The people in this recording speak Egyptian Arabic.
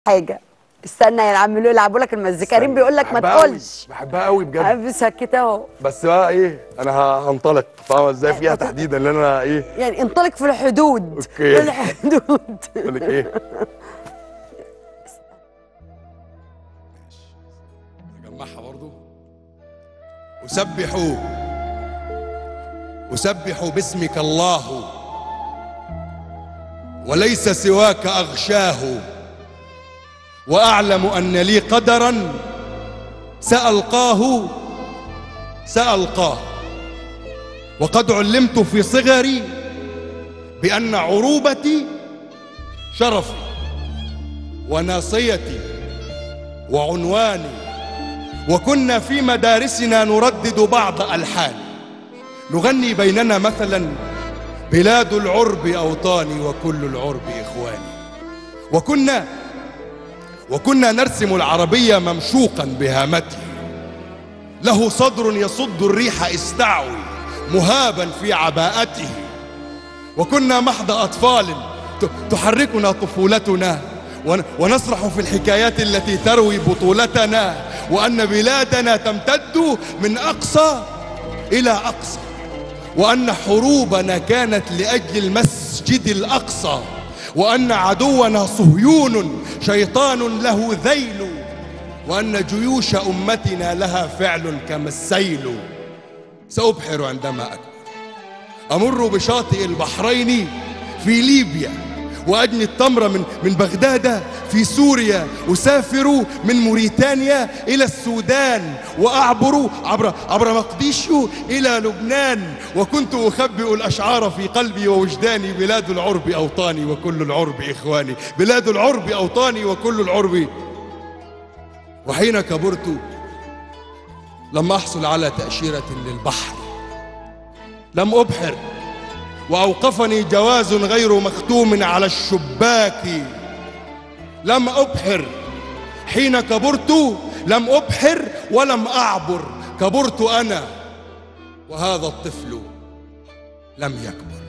حاجه استنى يعملوا يلعبوا لك المزيكا كريم بيقول لك ما بحبها أوي، تقولش بحبها قوي بجد بس كده اهو بس بقى ايه انا ه- هنطلق فاهمه ازاي فيها تحديدا لان انا ايه يعني انطلق في الحدود أوكي. في الحدود اقول لك ايه اجمعها برضو اسبح اسبح باسمك الله وليس سواك اغشاه واعلم ان لي قدرا سالقاه سالقاه وقد علمت في صغري بان عروبتي شرفي وناصيتي وعنواني وكنا في مدارسنا نردد بعض ألحان نغني بيننا مثلا بلاد العرب أوطاني وكل العرب إخواني وكنا وكنا نرسم العربية ممشوقا بهامته له صدر يصد الريح استعوي مهابا في عباءته وكنا محض أطفال ت- تحركنا طفولتنا ون- ونسرح في الحكايات التي تروي بطولتنا وأن بلادنا تمتد من أقصى إلى أقصى وأن حروبنا كانت لأجل المسجد الأقصى وأن عدونا صهيون شيطان له ذيل وأن جيوش أمتنا لها فعل كما السيل سأبحر عندما أكبر أمر بشاطئ البحرين في ليبيا وأجني التمر من من بغداد في سوريا أسافر من موريتانيا إلى السودان وأعبر عبر عبر مقديشو إلى لبنان وكنت أخبئ الأشعار في قلبي ووجداني بلاد العرب أوطاني وكل العرب إخواني بلاد العرب أوطاني وكل العرب وحين كبرت لم أحصل على تأشيرة للبحر لم أبحر وأوقفني جواز غير مختوم على الشباك لم أبحر حين كبرت لم أبحر ولم أعبر كبرت أنا وهذا الطفل لم يكبر